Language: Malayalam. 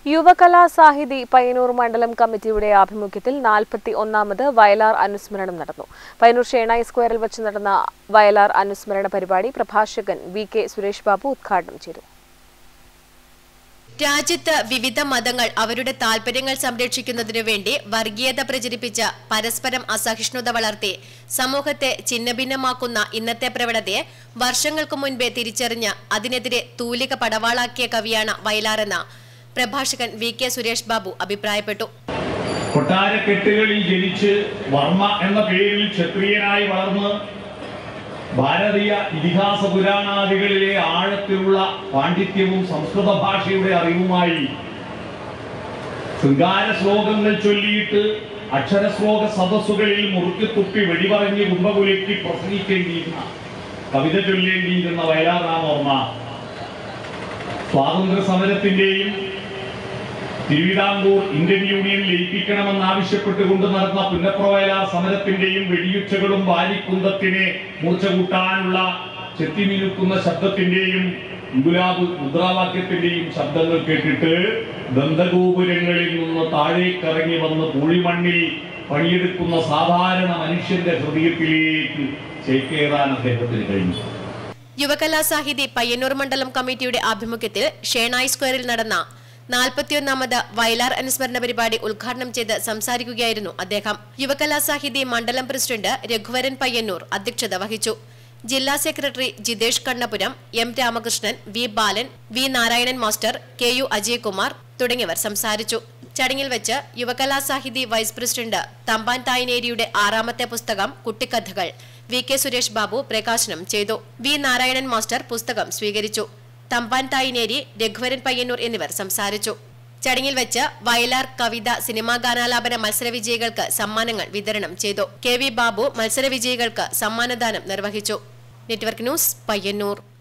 യുവകലാ സാഹിതി പയ്യന്നൂർ മണ്ഡലം കമ്മിറ്റിയുടെ ആഭിമുഖ്യത്തിൽ നാൽപ്പത്തി ഒന്നാമത് വയലാർ അനുസ്മരണം നടന്നു പയ്യന്നൂർ ഷേണായി സ്ക്വയറിൽ വെച്ച് നടന്ന വയലാർ അനുസ്മരണ പരിപാടി പ്രഭാഷകൻ വി കെ സുരേഷ് ബാബു ഉദ്ഘാടനം ചെയ്തു രാജ്യത്ത് വിവിധ മതങ്ങൾ അവരുടെ താൽപര്യങ്ങൾ സംരക്ഷിക്കുന്നതിനു വേണ്ടി വർഗീയത പ്രചരിപ്പിച്ച് പരസ്പരം അസഹിഷ്ണുത വളർത്തി സമൂഹത്തെ ഛിന്നഭിന്നമാക്കുന്ന ഇന്നത്തെ പ്രവണതയെ വർഷങ്ങൾക്ക് മുൻപേ തിരിച്ചറിഞ്ഞ് അതിനെതിരെ തൂലിക പടവാളാക്കിയ കവിയാണ് വയലാറെന്ന് പ്രഭാഷകൻ വി കെ സുരേഷ് ബാബു അഭിപ്രായപ്പെട്ടു കൊട്ടാരക്കെട്ടുകളിൽ ജനിച്ച് വർമ്മ എന്ന പേരിൽ ക്ഷത്രിയനായി വളർന്ന് ഭാരതീയ ഇതിഹാസ പുരാണാദികളിലെ ആഴത്തിലുള്ള പാണ്ഡിത്യവും സംസ്കൃത ഭാഷയുടെ അറിവുമായി ശൃംഗാര ശ്ലോകങ്ങൾ ചൊല്ലിയിട്ട് അക്ഷരശ്ലോക സദസ്സുകളിൽ മുറുക്കിത്തുപ്പി വെടിപറഞ്ഞ് കുംഭകുലയ്ക്ക് പ്രസംഗിക്കേണ്ടിയിരുന്ന കവിത ചൊല്ലേണ്ടിയിരുന്ന വയലാർ രാമവർമ്മ സ്വാതന്ത്ര്യ സമരത്തിന്റെയും തിരുവിതാംകൂർ ഇന്ത്യൻ യൂണിയൻ ലയിപ്പിക്കണമെന്നാവശ്യപ്പെട്ടുകൊണ്ട് നടന്ന പുന്നപ്രവയലാർ സമരത്തിന്റെയും വെടിയുച്ചകളും വാരിക്കുന്തത്തിനെ മൂർച്ച കൂട്ടാനുള്ള ചെത്തിമിനുക്കുന്ന ശബ്ദത്തിന്റെയും ഇങ്കുലാബ് മുദ്രാവാക്യത്തിന്റെയും ശബ്ദങ്ങൾ കേട്ടിട്ട് ദന്തഗോപുരങ്ങളിൽ നിന്ന് താഴേക്കിറങ്ങി വന്ന് പൂഴിമണ്ണിൽ പണിയെടുക്കുന്ന സാധാരണ മനുഷ്യന്റെ ഹൃദയത്തിലേക്ക് ചേക്കേറാൻ അദ്ദേഹത്തിന് കഴിഞ്ഞു യുവകലാ സാഹിതി പയ്യന്നൂർ മണ്ഡലം കമ്മിറ്റിയുടെ ആഭിമുഖ്യത്തിൽ ഷേണായി സ്ക്വയറിൽ നടന്ന നാൽപ്പത്തിയൊന്നാമത് വയലാർ അനുസ്മരണ പരിപാടി ഉദ്ഘാടനം ചെയ്ത് സംസാരിക്കുകയായിരുന്നു അദ്ദേഹം യുവകലാ സാഹിതി മണ്ഡലം പ്രസിഡന്റ് രഘുവരൻ പയ്യന്നൂർ അധ്യക്ഷത വഹിച്ചു ജില്ലാ secretary Jithesh Kannapuram M Ramakrishnan V Balan V Narayanan master K U Ajayakumar തുടങ്ങിയവർ സംസാരിച്ചു ചടങ്ങിൽ വെച്ച് യുവകലാ സാഹിതി വൈസ് പ്രസിഡന്റ് തമ്പാൻ തായനേരിയുടെ ആറാമത്തെ പുസ്തകം കുട്ടിക്കഥകൾ വി കെ സുരേഷ് ബാബു പ്രകാശനം ചെയ്തു വി നാരായണൻ മാസ്റ്റർ പുസ്തകം സ്വീകരിച്ചു തമ്പാൻ തായിനേരി രഘുവരൻ പയ്യന്നൂർ എന്നിവർ സംസാരിച്ചു ചടങ്ങിൽ വെച്ച് വയലാർ കവിത സിനിമാ ഗാനാലാപന മത്സര വിജയികൾക്ക് സമ്മാനങ്ങൾ വിതരണം ചെയ്തു കെ വി ബാബു മത്സര വിജയികൾക്ക് സമ്മാനദാനം നിർവഹിച്ചു നെറ്റ്വർക്ക് ന്യൂസ് പയ്യന്നൂർ